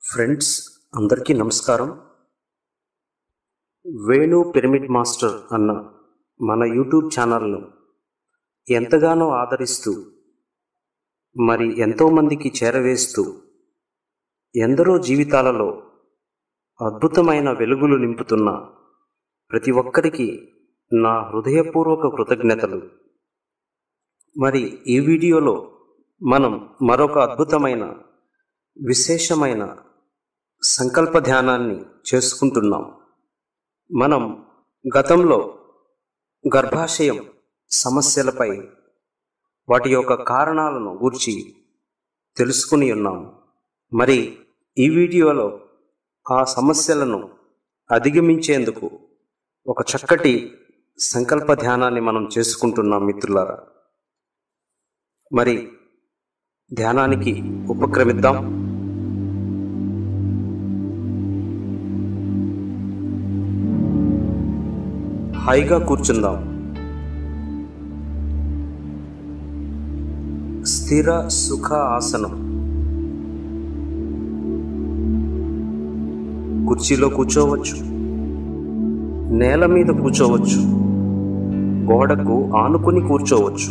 friends అందరికీ నమస్కారం Venu pyramid master అన్న మన యూట్యూబ్ ఛానల్ను ఎంతగానో ఆదరిస్తూ మరి ఎంతోమందికి చేరవేస్తూ ఎందరో జీవితాలలో అద్భుతమైన వెలుగులు నింపుతున్న ప్రతి ఒక్కరికి నా హృదయపూర్వక కృతజ్ఞతలు మరి ఈ వీడియోలో మనం మరొక అద్భుతమైన విశేషమైన సంకల్ప ధ్యానాన్ని చేసుకుంటున్నాం మనం గతంలో గర్భాశయం సమస్యలపై వాటి యొక్క కారణాలను గూర్చి తెలుసుకుని ఉన్నాం మరి ఈ వీడియోలో ఆ సమస్యలను అధిగమించేందుకు ఒక చక్కటి సంకల్ప ధ్యానాన్ని మనం చేసుకుంటున్నాం మిత్రులారా మరి ధ్యానానికి ఉపక్రమిద్దాం హాయిగా కూర్చుందాం స్థిర సుఖ ఆసనం కుర్చీలో కూర్చోవచ్చు నేల మీద కూర్చోవచ్చు గోడకు ఆనుకుని కూర్చోవచ్చు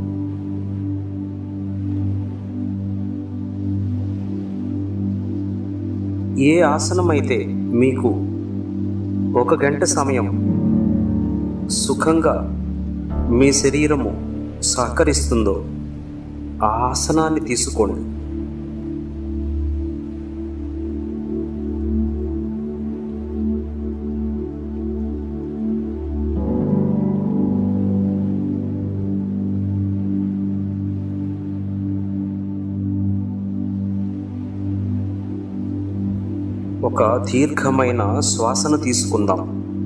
ఏ ఆసనం అయితే మీకు ఒక గంట సమయం సుఖంగా మీ శరీరము సహకరిస్తుందో ఆ ఆసనాన్ని తీసుకోండి ఒక దీర్ఘమైన శ్వాసను తీసుకుందాం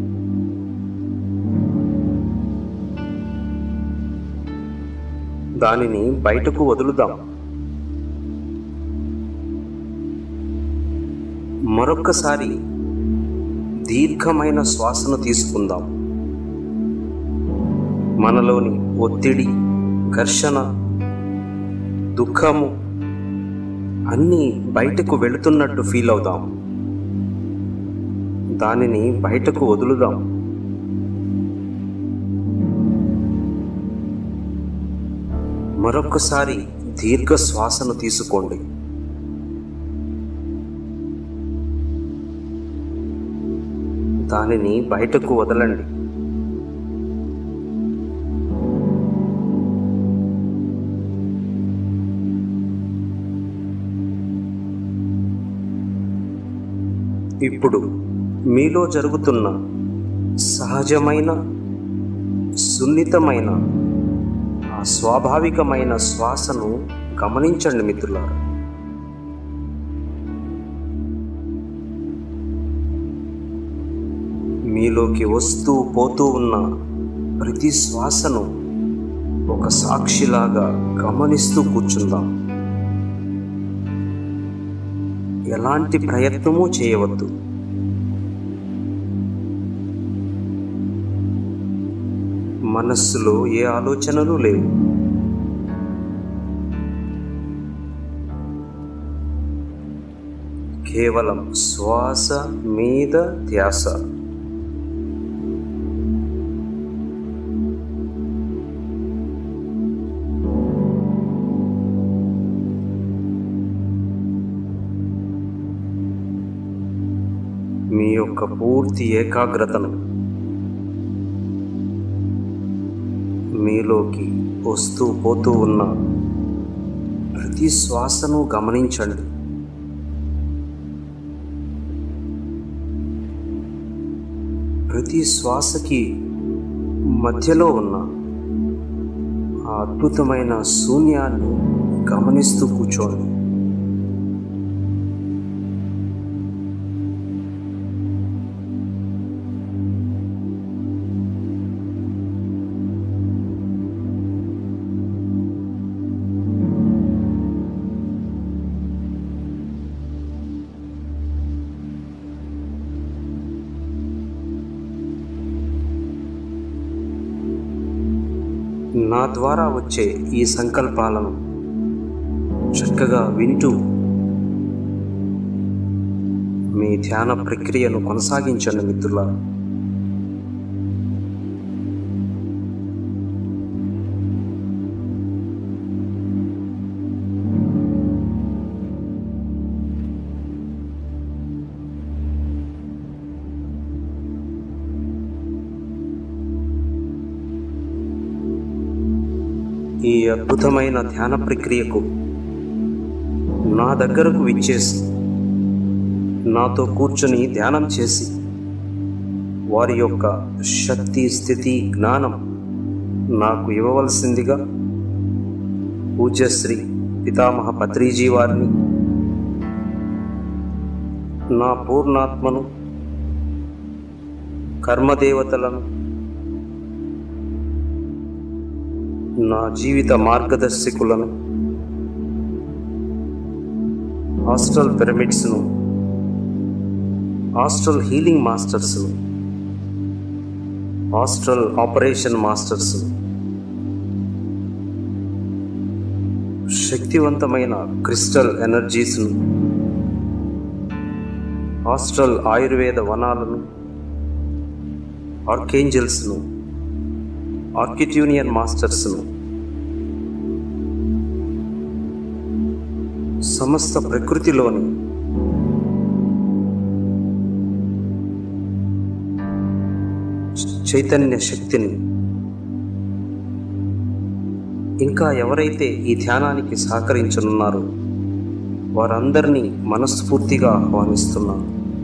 దానిని బయటకు వదులుదాం మరొక్కసారి దీర్ఘమైన శ్వాసను తీసుకుందాం మనలోని ఒత్తిడి ఘర్షణ దుఃఖము అన్నీ బయటకు వెళుతున్నట్టు ఫీల్ అవుదాం దానిని బయటకు వదులుదాం మరొకసారి దీర్ఘ శ్వాసను తీసుకోండి దానిని బయటకు వదలండి ఇప్పుడు మీలో జరుగుతున్న సహజమైన సున్నితమైన ఆ స్వాభావికమైన శ్వాసను గమనించండి మిత్రులారా మీలోకి వస్తూ పోతూ ఉన్న ప్రతి శ్వాసను ఒక సాక్షిలాగా గమనిస్తూ కూర్చుందాం ఎలాంటి ప్రయత్నమూ చేయవద్దు మనస్సులో ఏ ఆలోచనలు లేవు కేవలం శ్వాస మీద ధ్యాస మీ యొక్క పూర్తి ఏకాగ్రతను మీలోకి వస్తూ పోతూ ఉన్న ప్రతి శ్వాసను గమనించండి ప్రతి శ్వాసకి మధ్యలో ఉన్న ఆ అద్భుతమైన శూన్యాన్ని గమనిస్తూ కూర్చోండి నా ద్వారా వచ్చే ఈ సంకల్పాలను చక్కగా వింటూ మీ ధ్యాన ప్రక్రియను కొనసాగించండి మిత్రుల ఈ అద్భుతమైన ధ్యాన ప్రక్రియకు నా దగ్గరకు విచ్చేసి నాతో కూర్చొని ధ్యానం చేసి వారి యొక్క శక్తి స్థితి జ్ఞానం నాకు ఇవ్వవలసిందిగా పూజ్యశ్రీ పితామహ పత్రిజీ వారిని నా పూర్ణాత్మను కర్మదేవతలను నా జీవిత మార్గదర్శకులను హాస్టల్ పిరమిడ్స్ను హాస్టల్ హీలింగ్ మాస్టర్స్ను హాస్టల్ ఆపరేషన్ మాస్టర్స్ శక్తివంతమైన క్రిస్టల్ ఎనర్జీస్ను హాస్టల్ ఆయుర్వేద వనాలను ఆర్కేంజల్స్ను ఆర్కిట్యూనియన్ మాస్టర్స్ను సమస్త ప్రకృతిలోని చైతన్య శక్తిని ఇంకా ఎవరైతే ఈ ధ్యానానికి సహకరించనున్నారో వారందరినీ మనస్ఫూర్తిగా ఆహ్వానిస్తున్నాను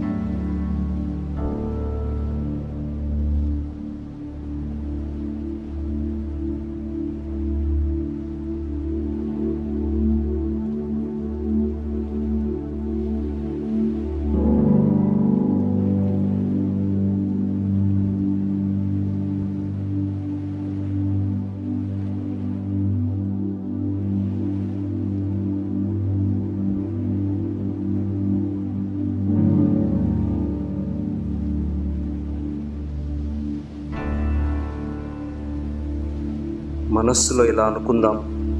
మనస్సులో ఇలా అనుకుందాం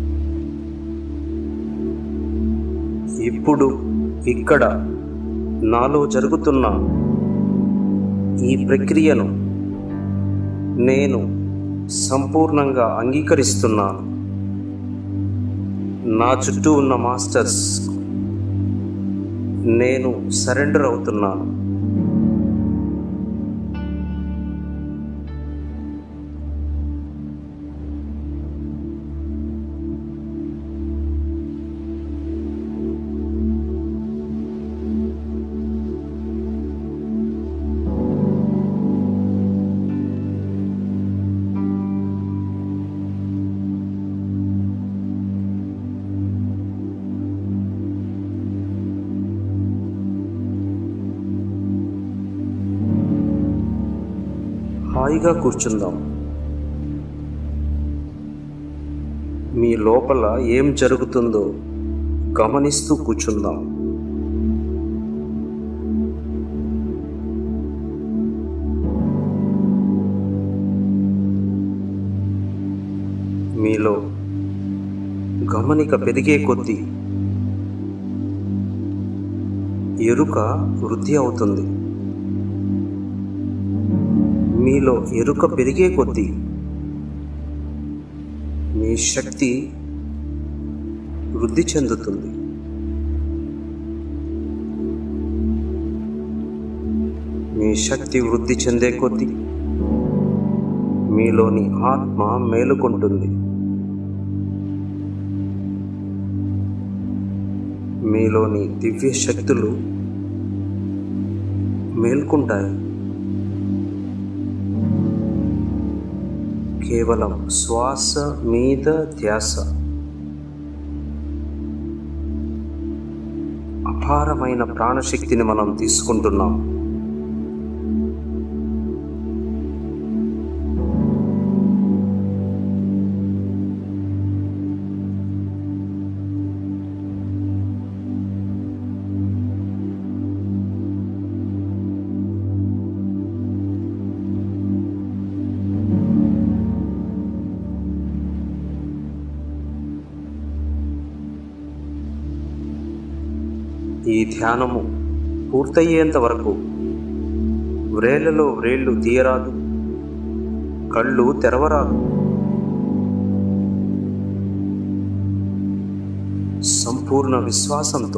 ఇప్పుడు ఇక్కడ నాలో జరుగుతున్న ఈ ప్రక్రియను నేను సంపూర్ణంగా అంగీకరిస్తున్నాను నా చుట్టూ ఉన్న మాస్టర్స్ నేను సరెండర్ అవుతున్నాను హాయిగా కూర్చుందాం మీ లోపల ఏం జరుగుతుందో గమనిస్తూ కూర్చుందాం మీలో గమనిక పెరిగే కొద్దీ ఎరుక వృద్ధి అవుతుంది మీలో ఎరుక పెరిగే కొద్దీ మీ శక్తి వృద్ధి చెందుతుంది మీ శక్తి వృద్ధి చెందే కొద్దీ మీలోని ఆత్మ మేలుకుంటుంది మీలోని దివ్య శక్తులు మేల్కుంటాయి కేవలం శ్వాస మీద ధ్యాస అపారమైన ప్రాణశక్తిని మనం తీసుకుంటున్నాం ఈ ధ్యానము పూర్తయ్యేంత వరకు వ్రేళ్లలో వ్రేళ్లు తీయరాదు కళ్ళు తెరవరాదు సంపూర్ణ విశ్వాసంతో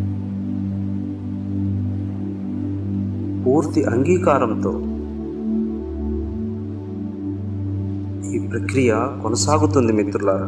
పూర్తి అంగీకారంతో ఈ ప్రక్రియ కొనసాగుతుంది మిత్రులారా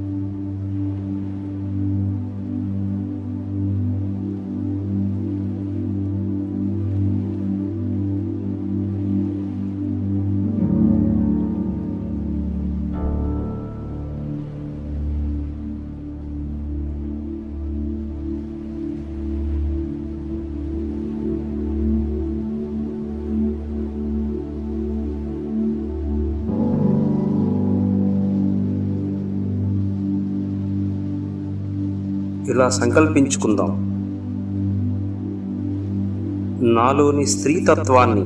ఇలా సంకల్పించుకుందాం నాలోని స్త్రీతత్వాన్ని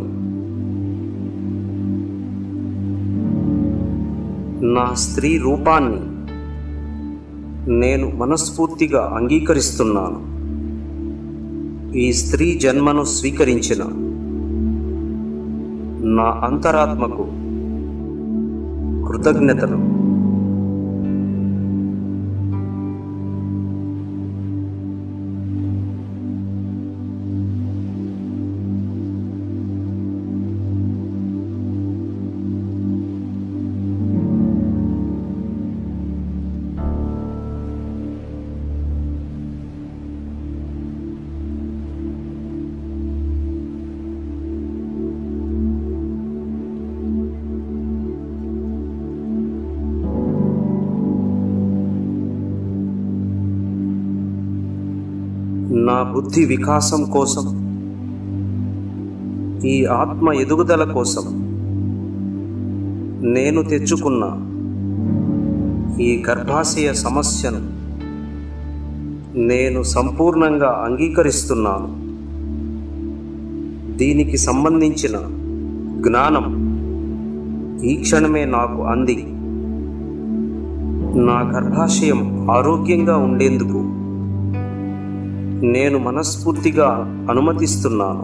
నా స్త్రీ రూపాన్ని నేను మనస్ఫూర్తిగా అంగీకరిస్తున్నాను ఈ స్త్రీ జన్మను స్వీకరించిన నా అంతరాత్మకు కృతజ్ఞతలు నా బుద్ధి వికాసం కోసం ఈ ఆత్మ ఎదుగుదల కోసం నేను తెచ్చుకున్న ఈ గర్భాశయ సమస్యను నేను సంపూర్ణంగా అంగీకరిస్తున్నాను దీనికి సంబంధించిన జ్ఞానం ఈ క్షణమే నాకు అంది నా గర్భాశయం ఆరోగ్యంగా ఉండేందుకు నేను మనస్ఫూర్తిగా అనుమతిస్తున్నాను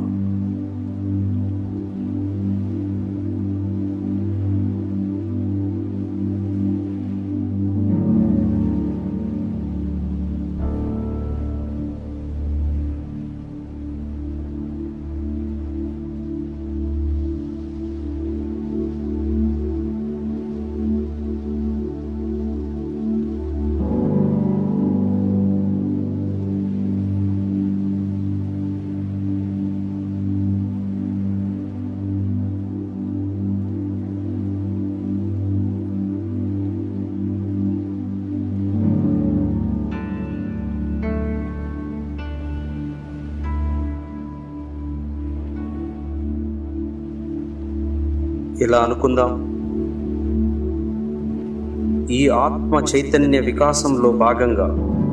ఇలా అనుకుందాం ఈ ఆత్మ చైతన్య వికాసంలో భాగంగా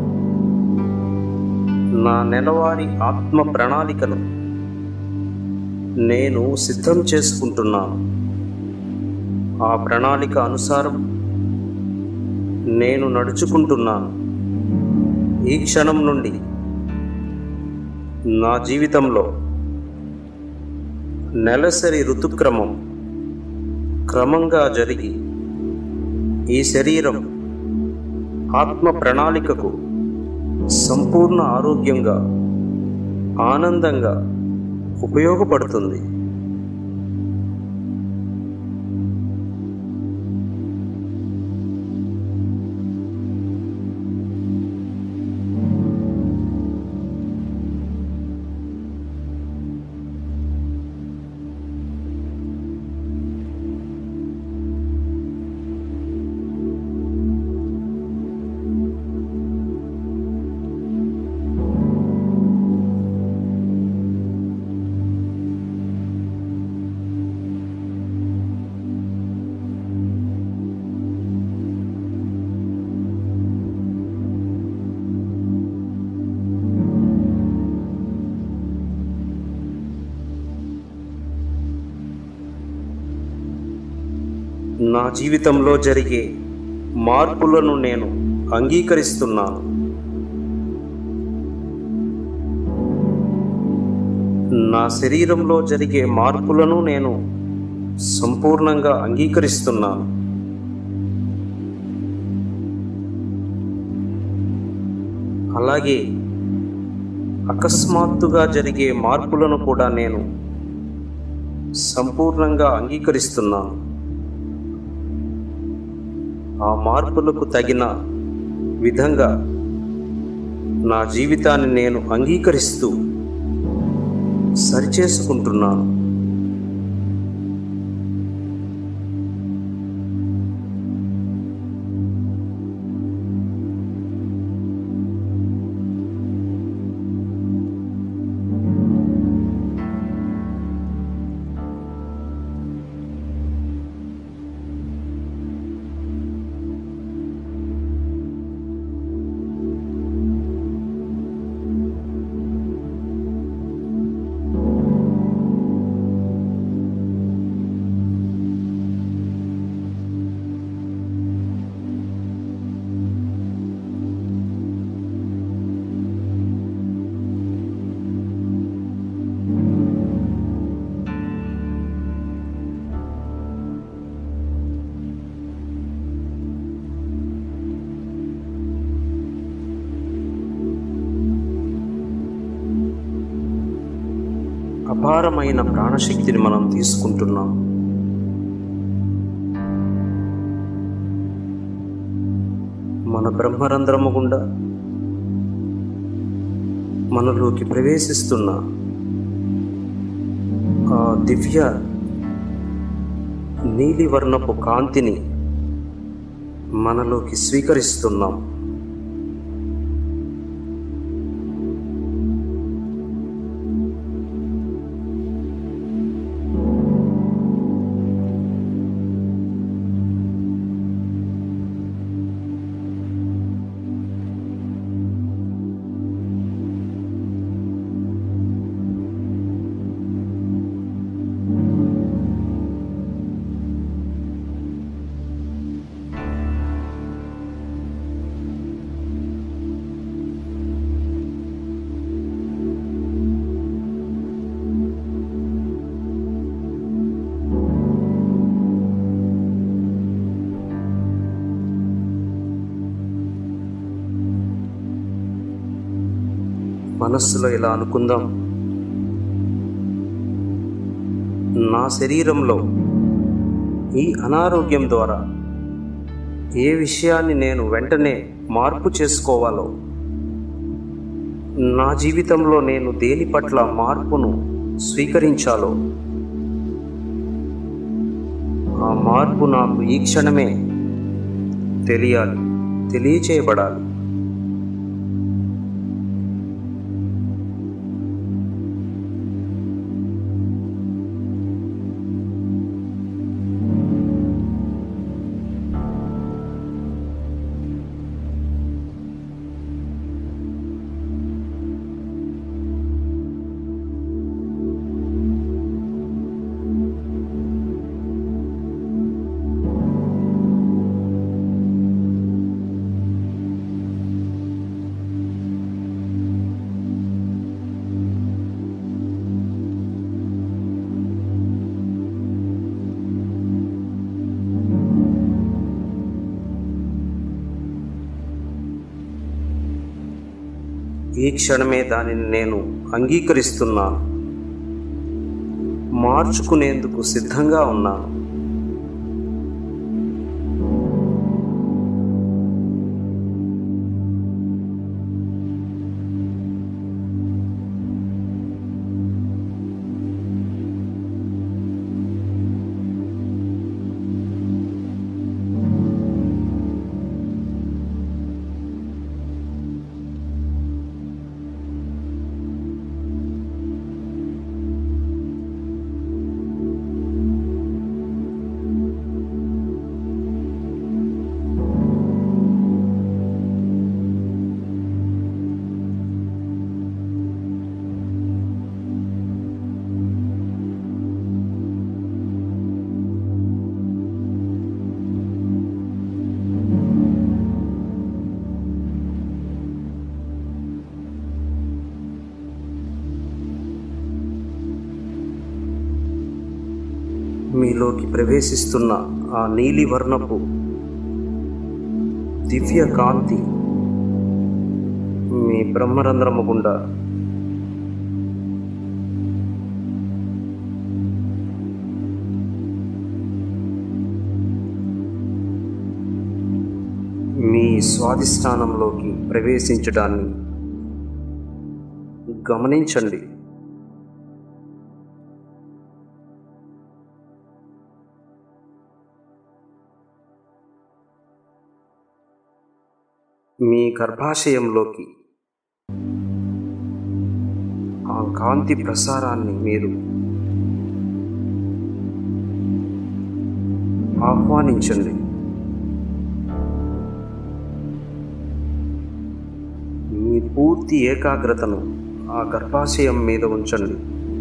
నా నెలవారీ ఆత్మ ప్రణాళికను నేను సిద్ధం చేసుకుంటున్నాను ఆ ప్రణాళిక అనుసారం నేను నడుచుకుంటున్నాను ఈ క్షణం నుండి నా జీవితంలో నెలసరి ఋతుక్రమం క్రమంగా జరిగి ఈ శరీరం ఆత్మ ప్రణాళికకు సంపూర్ణ ఆరోగ్యంగా ఆనందంగా ఉపయోగపడుతుంది నా జీవితంలో జరిగే మార్పులను నేను అంగీకరిస్తున్నాను నా శరీరంలో జరిగే మార్పులను నేను సంపూర్ణంగా అంగీకరిస్తున్నాను అలాగే అకస్మాత్తుగా జరిగే మార్పులను కూడా నేను సంపూర్ణంగా అంగీకరిస్తున్నాను ఆ మార్పులకు తగిన విధంగా నా జీవితాన్ని నేను అంగీకరిస్తూ సరిచేసుకుంటున్నాను అపారమైన ప్రాణశక్తిని మనం తీసుకుంటున్నాం మన బ్రహ్మరంధ్రము గుండా మనలోకి ప్రవేశిస్తున్న ఆ దివ్య నీలివర్ణపు కాంతిని మనలోకి స్వీకరిస్తున్నాం మనస్సులో ఇలా అనుకుందాం నా శరీరంలో ఈ అనారోగ్యం ద్వారా ఏ విషయాన్ని నేను వెంటనే మార్పు చేసుకోవాలో నా జీవితంలో నేను దేని పట్ల మార్పును స్వీకరించాలో ఆ మార్పు నాకు ఈ క్షణమే తెలియాలి తెలియచేయబడాలి ఈ క్షణమే దానిని నేను అంగీకరిస్తున్నాను మార్చుకునేందుకు సిద్ధంగా ఉన్నాను మీలోకి ప్రవేశిస్తున్న ఆ నీలి వర్ణపు దివ్య కాంతి మీ బ్రహ్మరంధ్రము గుండా మీ స్వాధిష్టానంలోకి ప్రవేశించడాన్ని గమనించండి మీ గర్భాశయంలోకి ఆ కాంతి ప్రసారాన్ని మీరు ఆహ్వానించండి మీ పూర్తి ఏకాగ్రతను ఆ గర్భాశయం మీద ఉంచండి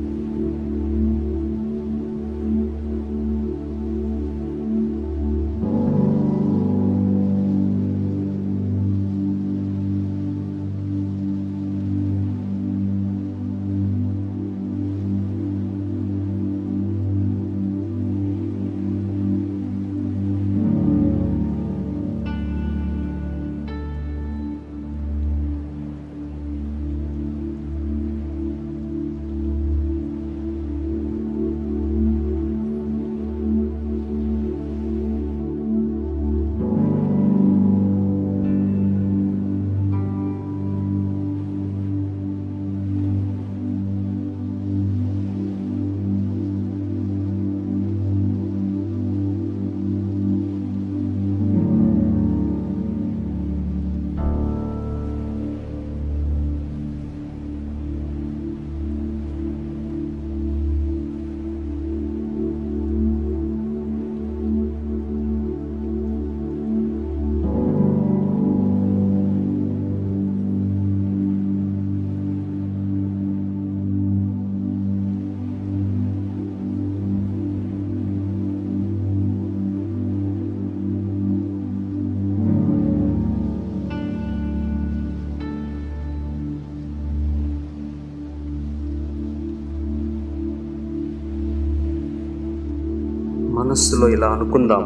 మనస్సులో ఇలా అనుకుందాం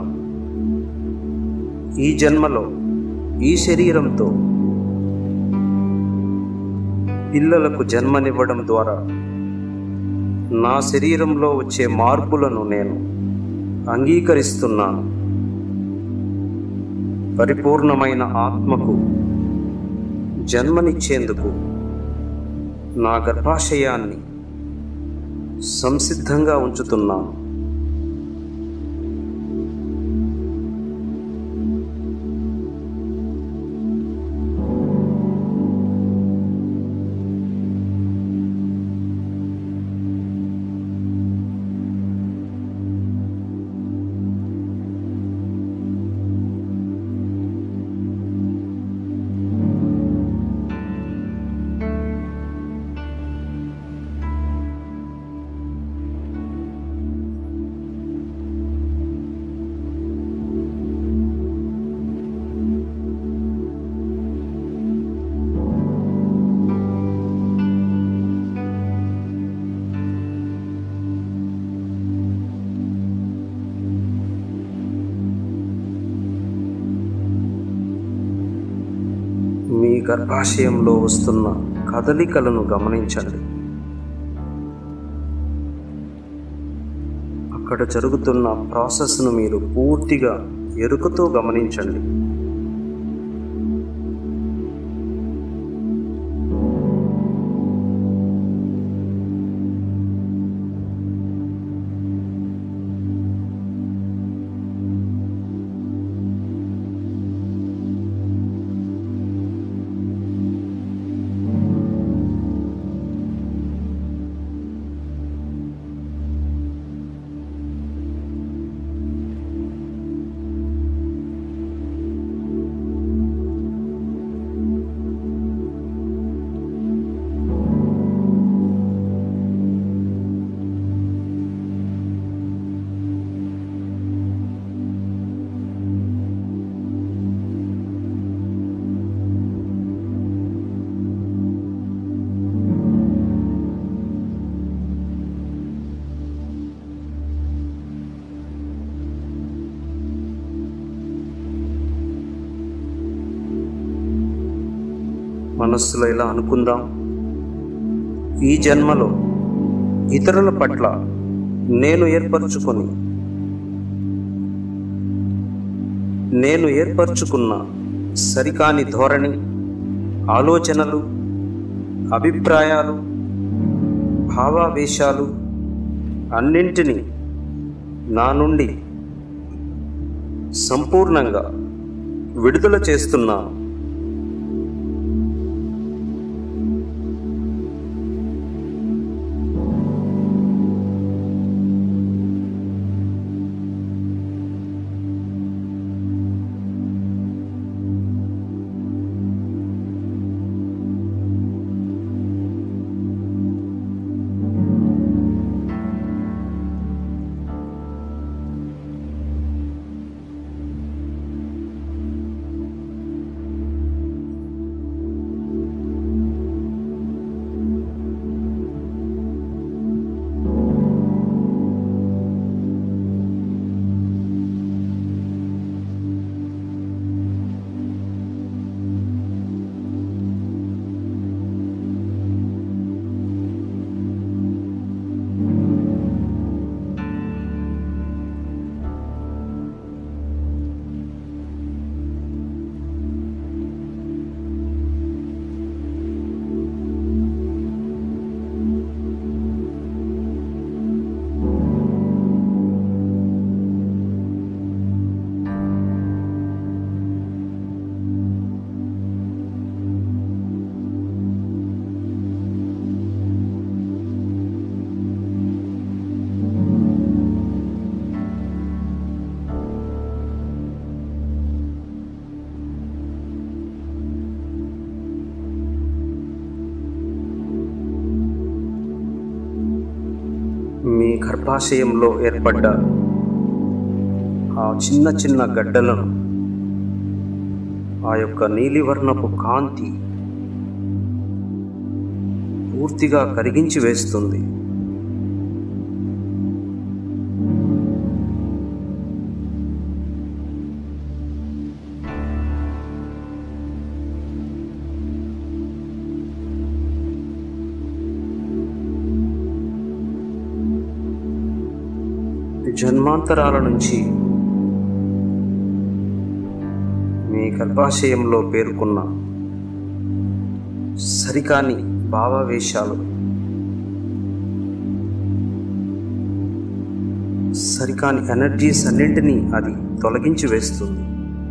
ఈ జన్మలో ఈ శరీరంతో పిల్లలకు జన్మనివ్వడం ద్వారా నా శరీరంలో వచ్చే మార్పులను నేను అంగీకరిస్తున్నాను పరిపూర్ణమైన ఆత్మకు జన్మనిచ్చేందుకు నా గర్భాశయాన్ని సంసిద్ధంగా ఉంచుతున్నాను మీ గర్భాశయంలో వస్తున్న కదలికలను గమనించండి అక్కడ జరుగుతున్న ప్రాసెస్ను మీరు పూర్తిగా ఎరుకతో గమనించండి మనస్సులో ఇలా అనుకుందాం ఈ జన్మలో ఇతరుల పట్ల నేను ఏర్పరచుకొని నేను ఏర్పరచుకున్న సరికాని ధోరణి ఆలోచనలు అభిప్రాయాలు భావావేశాలు అన్నింటినీ నా నుండి సంపూర్ణంగా విడుదల చేస్తున్నాను మీ గర్భాశయంలో ఏర్పడ్డ ఆ చిన్న చిన్న గడ్డలను ఆ యొక్క నీలివర్ణపు కాంతి పూర్తిగా కరిగించి వేస్తుంది జన్మాంతరాల నుంచి మీ గర్భాశయంలో పేర్కొన్న సరికాని భావావేశాలు సరికాని ఎనర్జీస్ అన్నింటినీ అది తొలగించి వేస్తుంది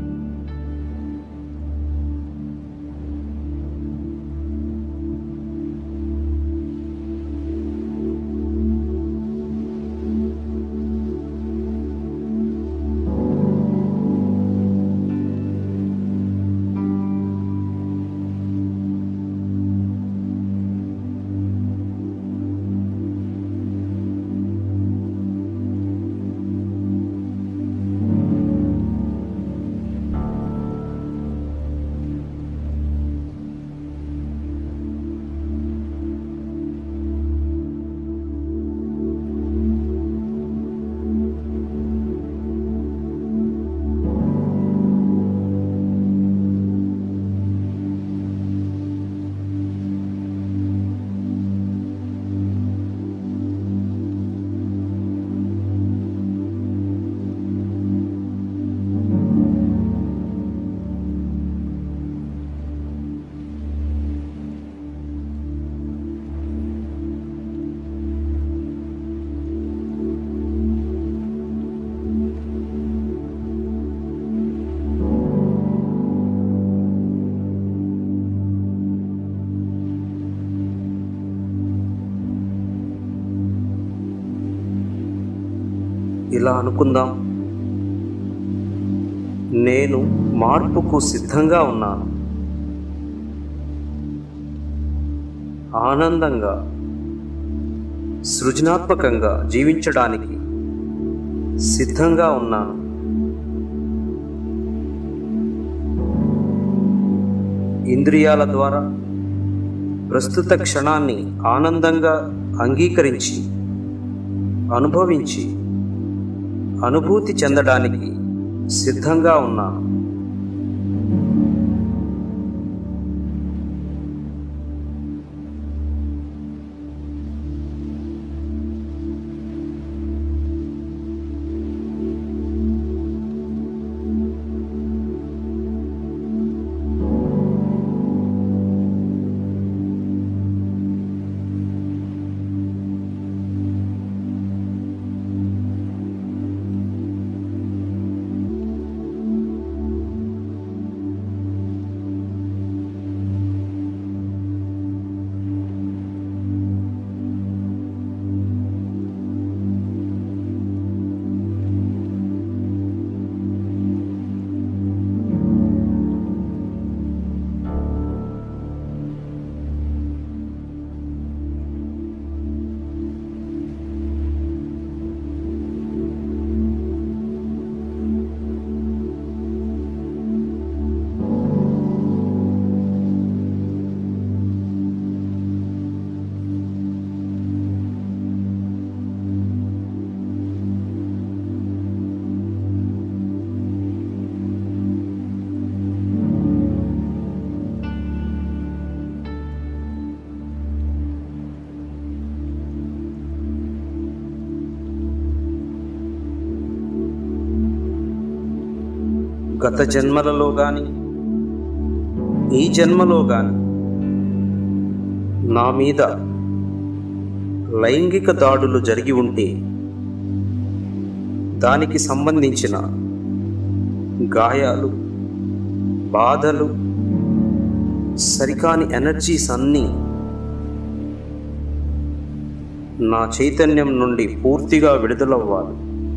ఇలా అనుకుందాం నేను మార్పుకు సిద్ధంగా ఉన్నాను ఆనందంగా సృజనాత్మకంగా జీవించడానికి సిద్ధంగా ఉన్నాను ఇంద్రియాల ద్వారా ప్రస్తుత క్షణాన్ని ఆనందంగా అంగీకరించి అనుభవించి అనుభూతి చెందడానికి సిద్ధంగా ఉన్నాను గత జన్మలలో గాని ఈ జన్మలో గాని నా మీద లైంగిక దాడులు జరిగి ఉంటే దానికి సంబంధించిన గాయాలు బాధలు సరికాని ఎనర్జీస్ అన్నీ నా చైతన్యం నుండి పూర్తిగా విడుదలవ్వాలి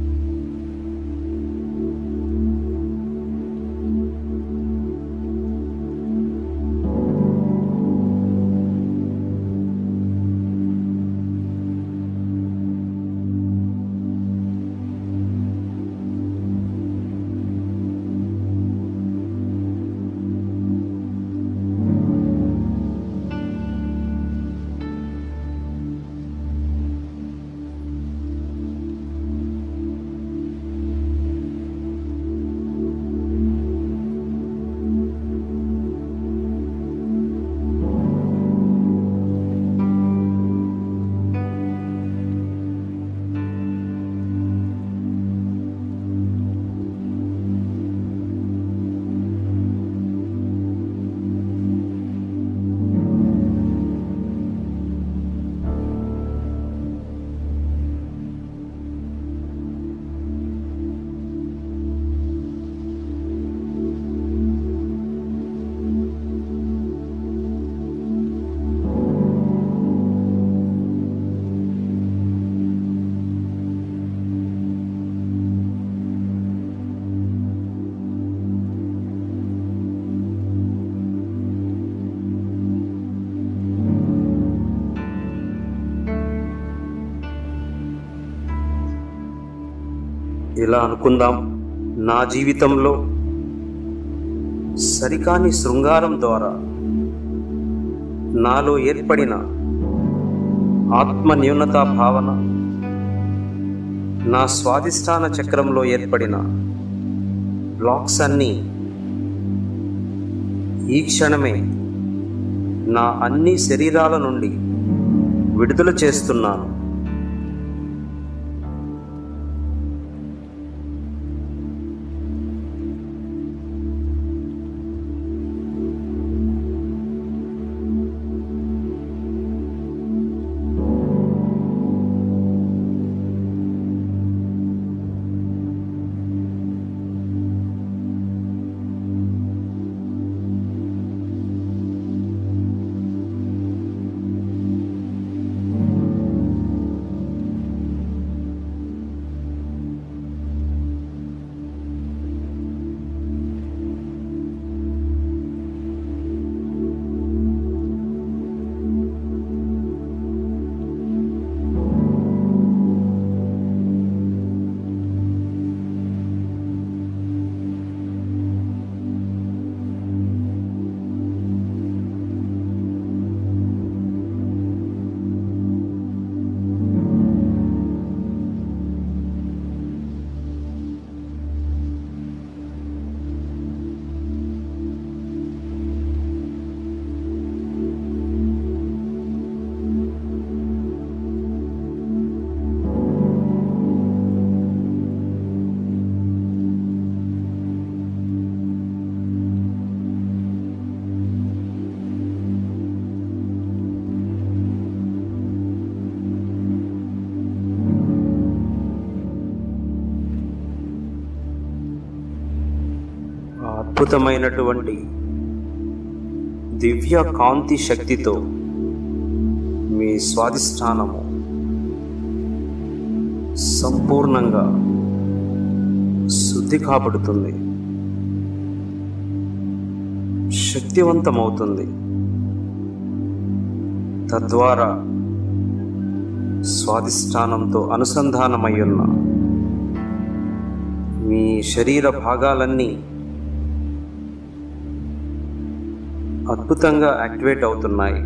ఇలా అనుకుందాం నా జీవితంలో సరికాని శృంగారం ద్వారా నాలో ఏర్పడిన ఆత్మ న్యూనతా భావన నా స్వాదిష్టాన చక్రంలో ఏర్పడిన బ్లాక్స్ అన్నీ ఈ క్షణమే నా అన్ని శరీరాల నుండి విడుదల చేస్తున్నాను ఆ అద్భుతమైనటువంటి దివ్య కాంతి శక్తితో మీ స్వాదిష్టానము సంపూర్ణంగా శుద్ధి కాబడుతుంది శక్తివంతమవుతుంది తద్వారా స్వాదిష్టానంతో అనుసంధానమై ఉన్న మీ శరీర భాగాలన్నీ అద్భుతంగా యాక్టివేట్ అవుతున్నాయి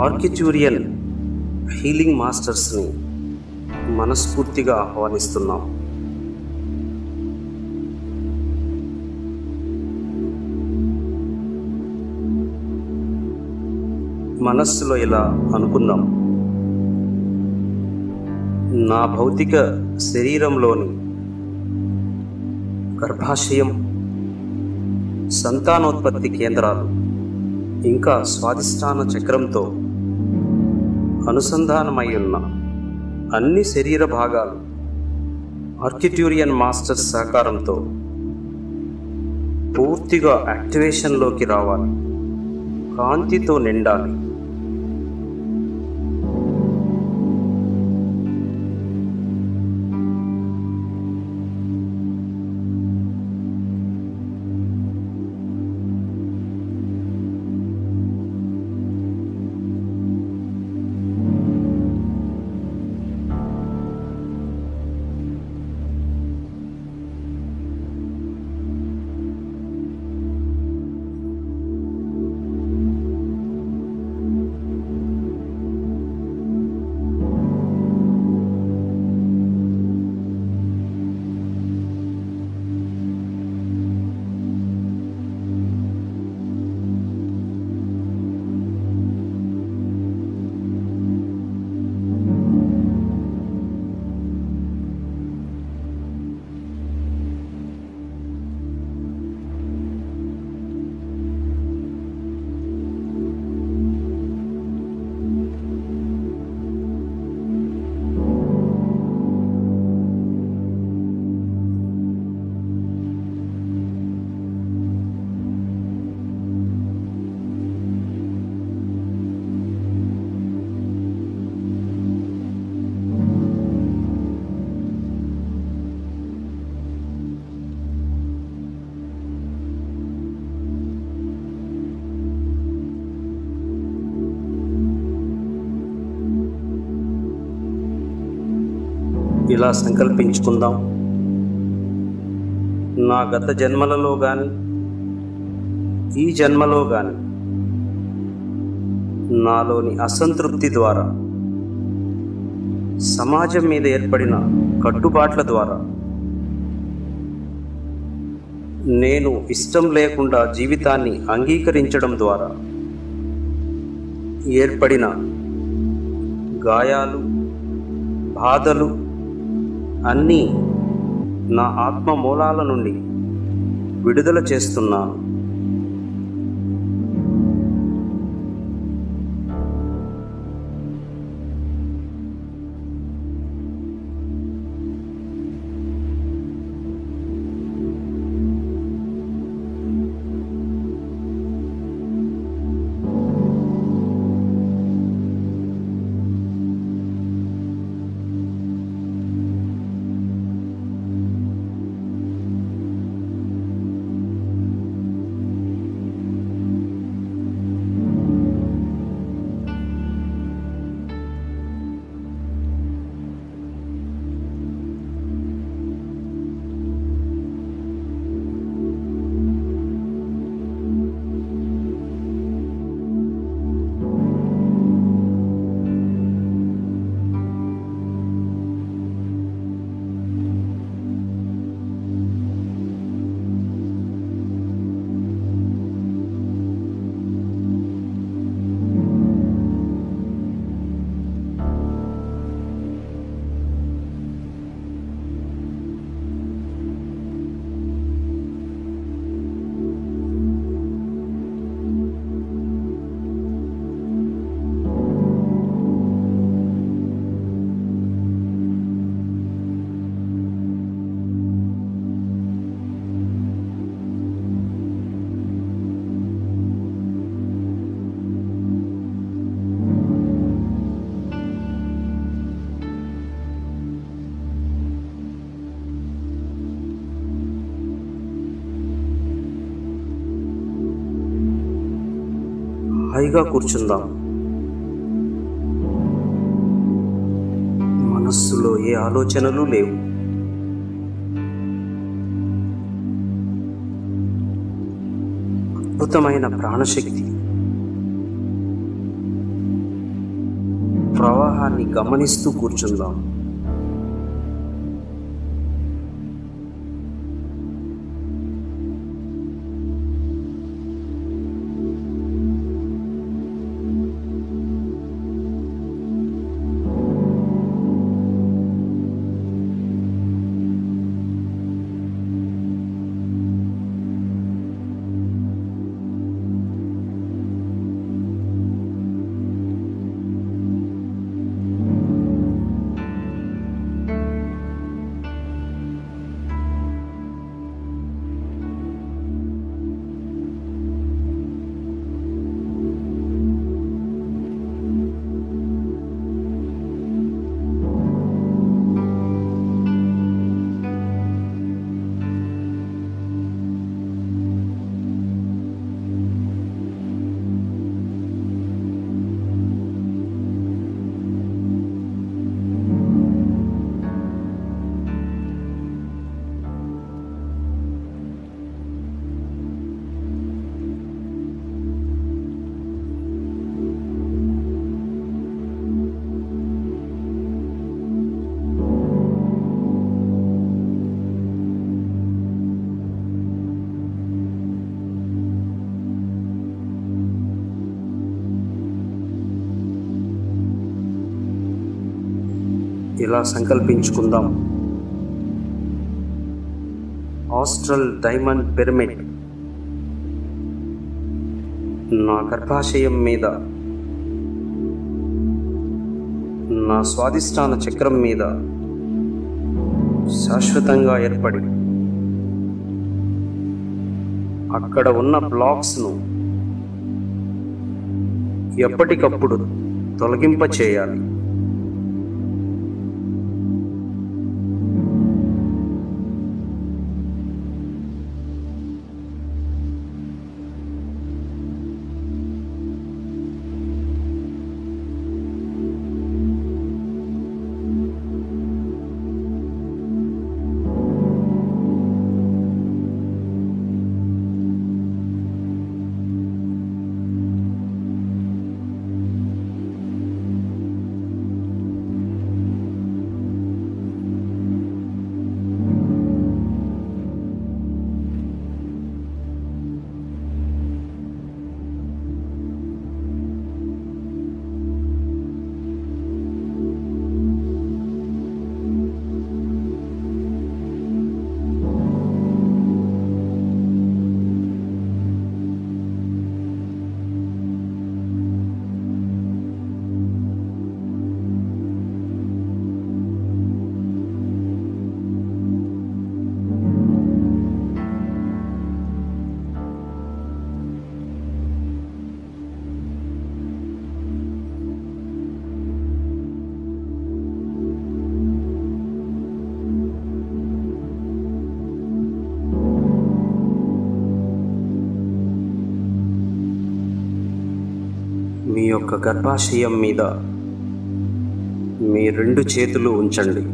ఆర్కిచ్యూరియన్ హీలింగ్ మాస్టర్స్ని మనస్ఫూర్తిగా ఆహ్వానిస్తున్నాం మనస్సులో ఇలా అనుకుందాం నా భౌతిక శరీరంలోని గర్భాశయం సంతానోత్పత్తి కేంద్రాలు ఇంకా స్వాదిష్టాన చక్రంతో అనుసంధానమై ఉన్న అన్ని శరీర భాగాలు ఆర్కిట్యూరియన్ మాస్టర్స్ సహకారంతో పూర్తిగా యాక్టివేషన్లోకి రావాలి కాంతితో నిండాలి ఇలా సంకల్పించుకుందాం నా గత జన్మలలో కానీ ఈ జన్మలో కానీ నాలోని అసంతృప్తి ద్వారా సమాజం మీద ఏర్పడిన కట్టుబాట్ల ద్వారా నేను ఇష్టం లేకుండా జీవితాన్ని అంగీకరించడం ద్వారా ఏర్పడిన గాయాలు బాధలు అన్నీ నా ఆత్మ మూలాల నుండి విడుదల చేస్తున్నాను హాయిగా కూర్చుందాం మనస్సులో ఏ ఆలోచనలు లేవు అద్భుతమైన ప్రాణశక్తి ప్రవాహాన్ని గమనిస్తూ కూర్చుందాం ఇలా సంకల్పించుకుందాం ఆస్ట్రల్ డైమండ్ పిరమిడ్ నా గర్భాశయం మీద నా స్వాదిష్టాన చక్రం మీద శాశ్వతంగా ఏర్పడి అక్కడ ఉన్న బ్లాక్స్ను ఎప్పటికప్పుడు తొలగింప చేయాలి మీ యొక్క గర్భాశయం మీద మీ రెండు చేతులు ఉంచండి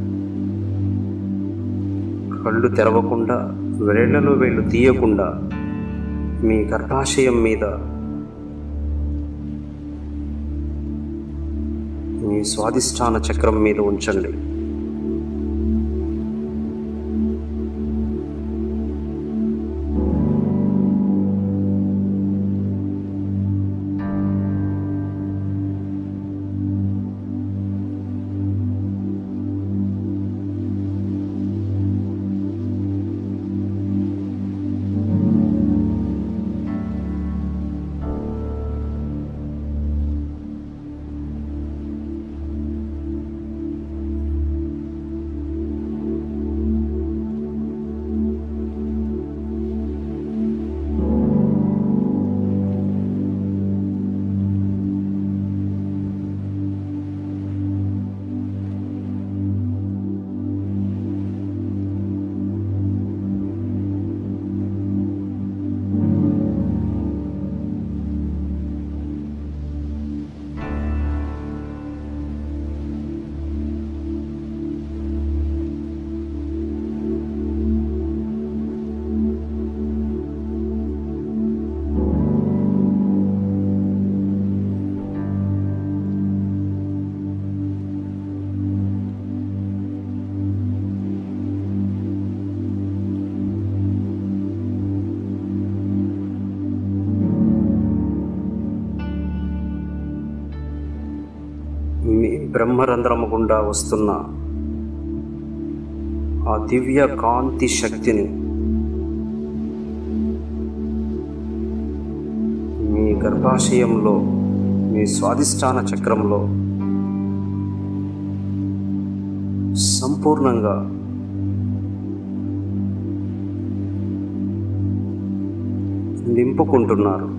కళ్ళు తెరవకుండా వేళ్లలో వేళ్ళు తీయకుండా మీ గర్భాశయం మీద మీ స్వాదిష్టాన చక్రం మీద ఉంచండి బ్రహ్మరంధ్రము గుండా వస్తున్న ఆ దివ్య కాంతి శక్తిని మీ గర్భాశయంలో మీ స్వాదిష్టాన చక్రంలో సంపూర్ణంగా నింపుకుంటున్నారు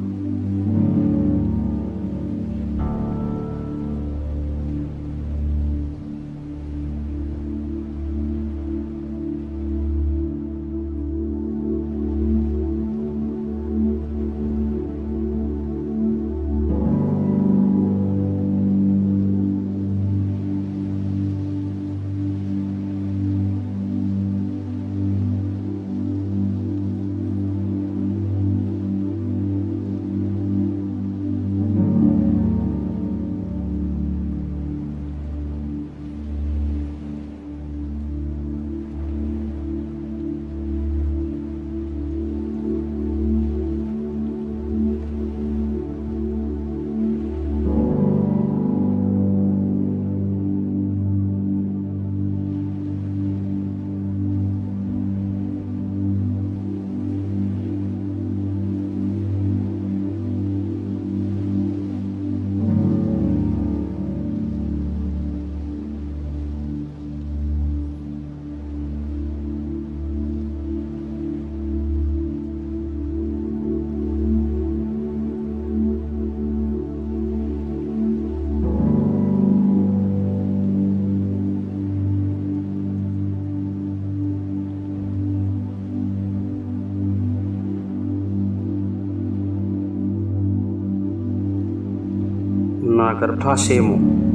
నా గర్భాశయము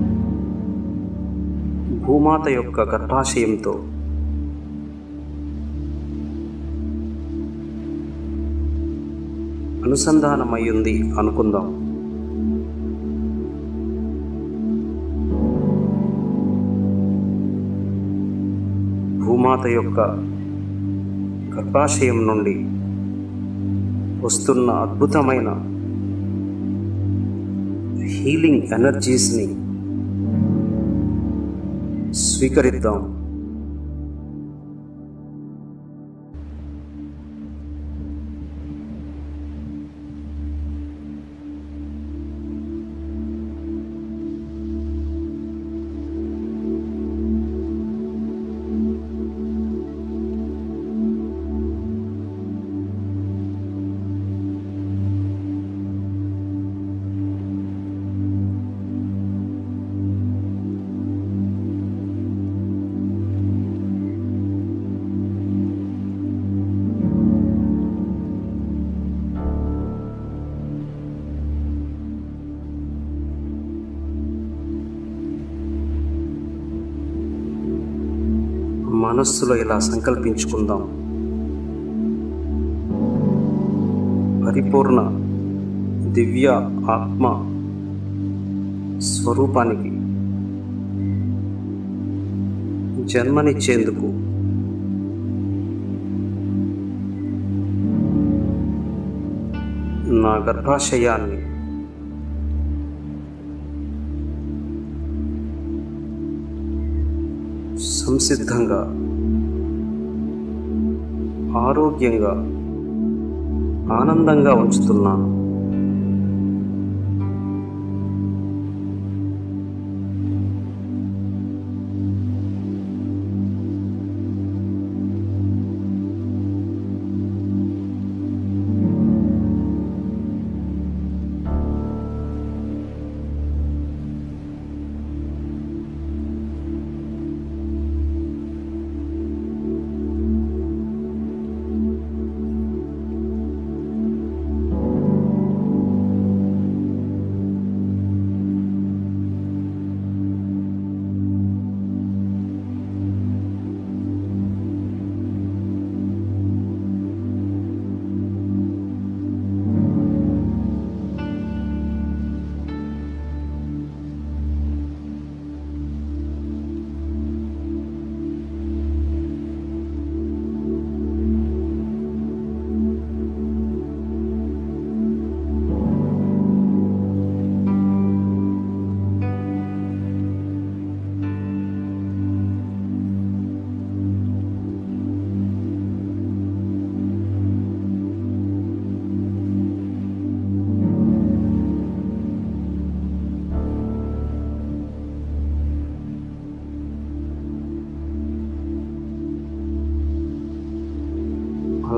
భూమాత యొక్క గర్భాశయంతో అనుసంధానమయ్యింది అనుకుందాం భూమాత యొక్క గర్భాశయం నుండి వస్తున్న అద్భుతమైన హీలింగ్ ఎనర్జీస్ని స్వీకరిద్దాం మనస్సులో ఇలా సంకల్పించుకుందాం పరిపూర్ణ దివ్య ఆత్మ స్వరూపానికి జన్మనిచ్చేందుకు నా గర్భాశయాన్ని సంసిద్ధంగా ఆరోగ్యంగా ఆనందంగా ఉంచుతున్నాను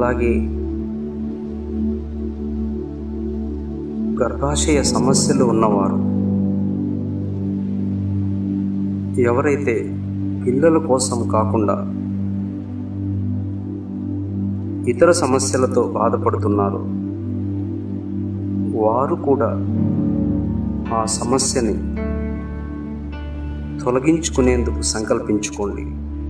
అలాగే గర్భాశయ సమస్యలు ఉన్నవారు ఎవరైతే పిల్లల కోసం కాకుండా ఇతర సమస్యలతో బాధపడుతున్నారో వారు కూడా ఆ సమస్యని తొలగించుకునేందుకు సంకల్పించుకోండి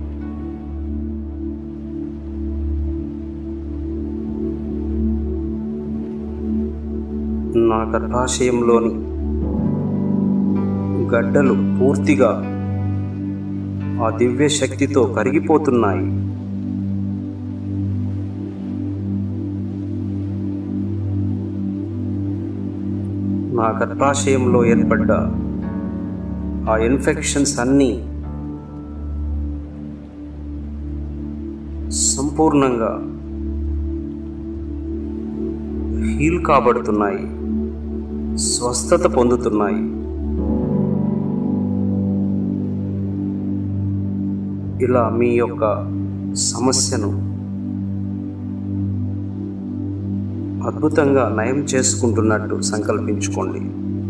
నా గర్భాశయంలోని గడ్డలు పూర్తిగా ఆ దివ్య శక్తితో కరిగిపోతున్నాయి నా గర్భాశయంలో ఏర్పడ్డ ఆ ఇన్ఫెక్షన్స్ అన్నీ సంపూర్ణంగా హీల్ కాబడుతున్నాయి స్వస్థత పొందుతున్నాయి ఇలా మీ యొక్క సమస్యను అద్భుతంగా నయం చేసుకుంటున్నట్టు సంకల్పించుకోండి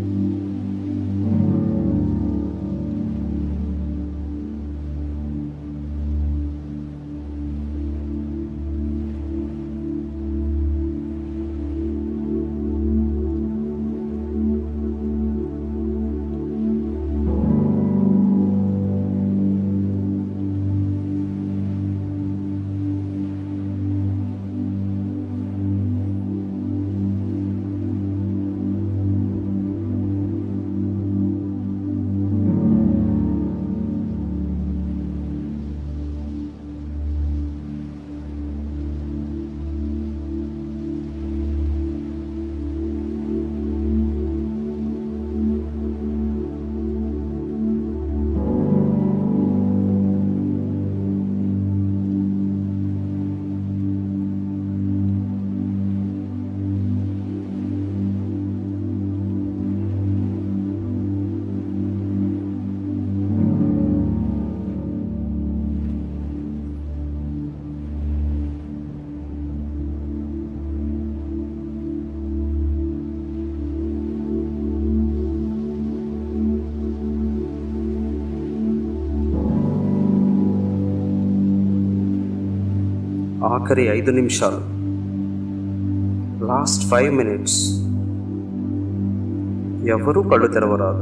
ఆఖరి ఐదు నిమిషాలు లాస్ట్ ఫైవ్ మినిట్స్ ఎవరూ కళ్ళు తెరవరాదు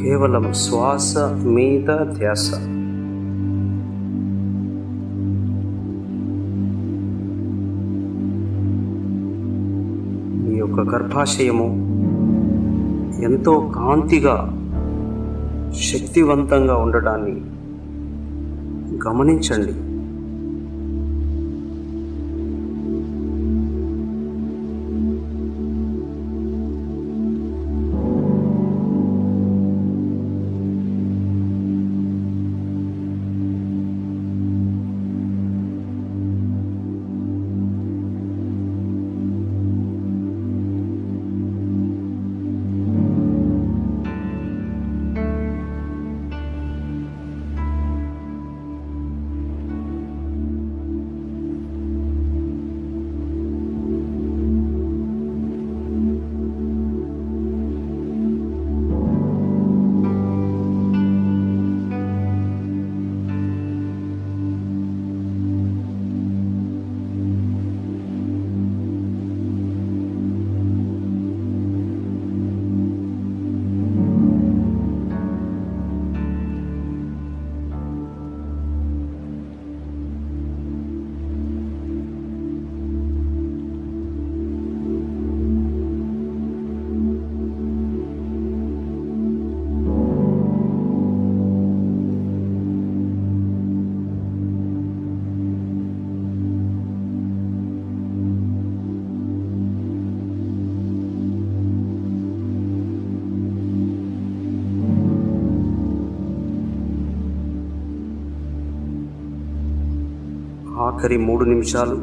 కేవలం శ్వాస మీద ధ్యాస మీ యొక్క గర్భాశయము ఎంతో కాంతిగా శక్తివంతంగా ఉండడాన్ని గమనించండి ఆఖరి మూడు నిమిషాలు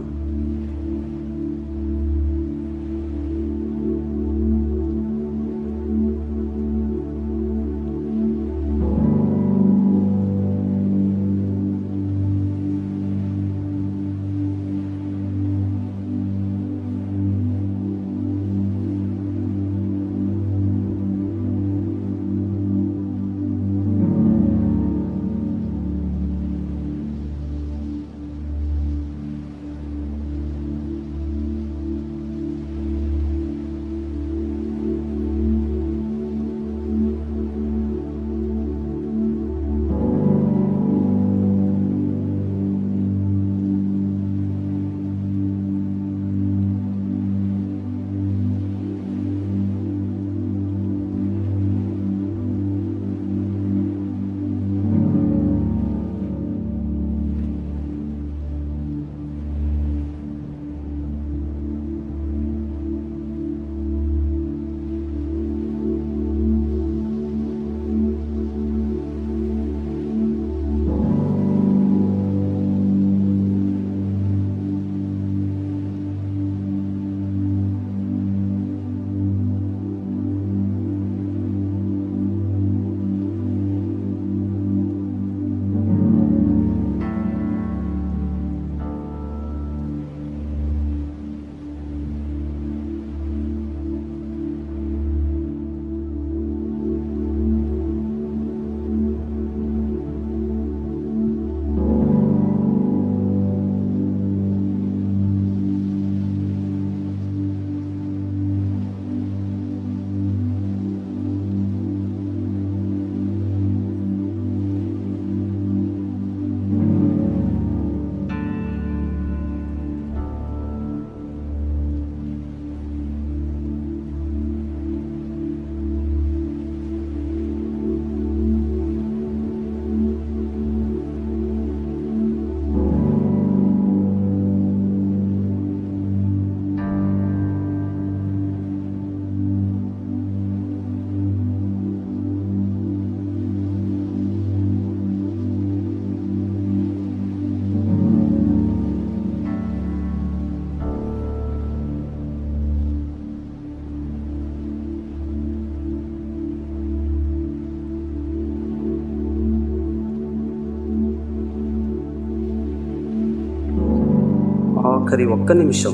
ఆఖరి ఒక్క నిమిషం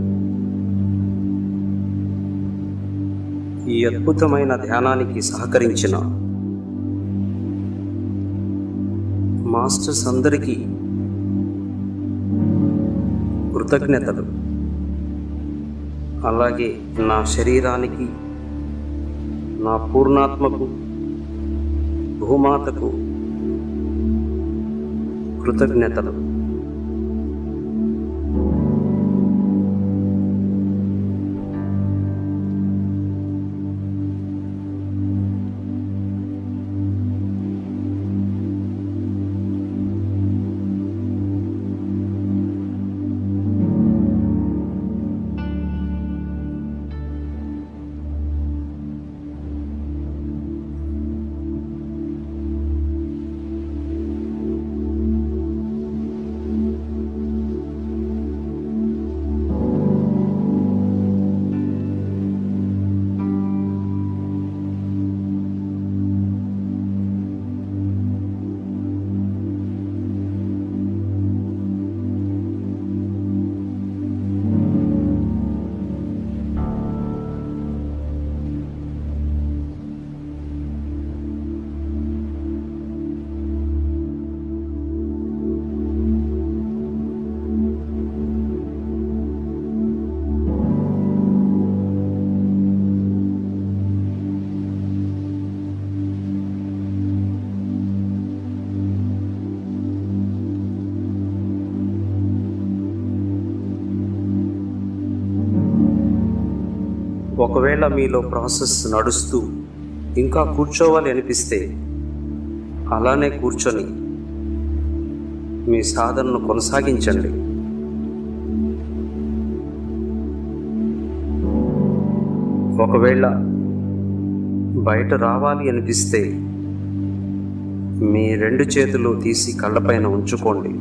ఈ అద్భుతమైన ధ్యానానికి సహకరించిన మాస్టర్స్ అందరికీ కృతజ్ఞతలు అలాగే నా శరీరానికి నా పూర్ణాత్మకు భూమాతకు కృతజ్ఞతలు ఒకవేళ మీలో ప్రాసెస్ నడుస్తూ ఇంకా కూర్చోవాలి అనిపిస్తే అలానే కూర్చొని మీ సాధనను కొనసాగించండి ఒకవేళ బయట రావాలి అనిపిస్తే మీ రెండు చేతులు తీసి కళ్ళపైన ఉంచుకోండి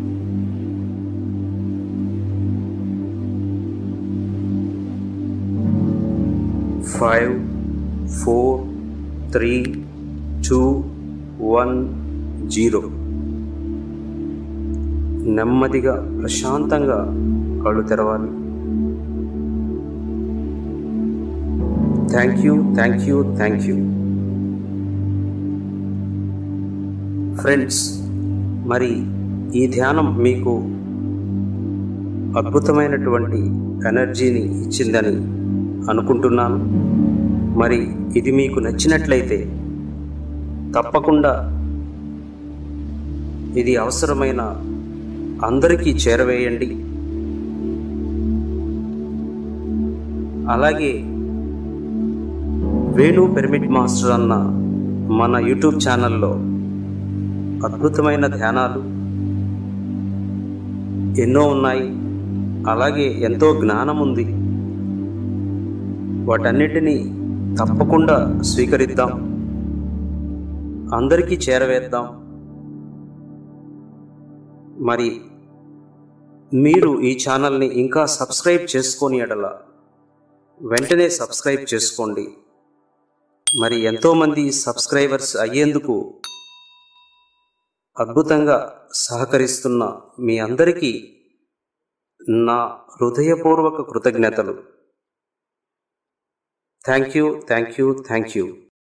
five four three two one zero నెమ్మదిగా ప్రశాంతంగా కళ్ళు తెరవాలి thank you thank you thank you friends మరి ఈ ధ్యానం మీకు అద్భుతమైనటువంటి ఎనర్జీని ఇచ్చిందని అనుకుంటున్నాను మరి ఇది మీకు నచ్చినట్లయితే తప్పకుండా ఇది అవసరమైన అందరికీ చేరవేయండి అలాగే వేణు పిరమిడ్ మాస్టర్ అన్న మన యూట్యూబ్ ఛానల్లో అద్భుతమైన ధ్యానాలు ఎన్నో ఉన్నాయి అలాగే ఎంతో జ్ఞానం ఉంది వాటన్నిటినీ తప్పకుండా స్వీకరిద్దాం అందరికీ చేరవేద్దాం మరి మీరు ఈ ఛానల్ని ఇంకా సబ్స్క్రైబ్ చేసుకొని ఎడల వెంటనే సబ్స్క్రైబ్ చేసుకోండి మరి ఎంతోమంది సబ్స్క్రైబర్స్ అయ్యేందుకు అద్భుతంగా సహకరిస్తున్న మీ అందరికీ నా హృదయపూర్వక కృతజ్ఞతలు thank you thank you thank you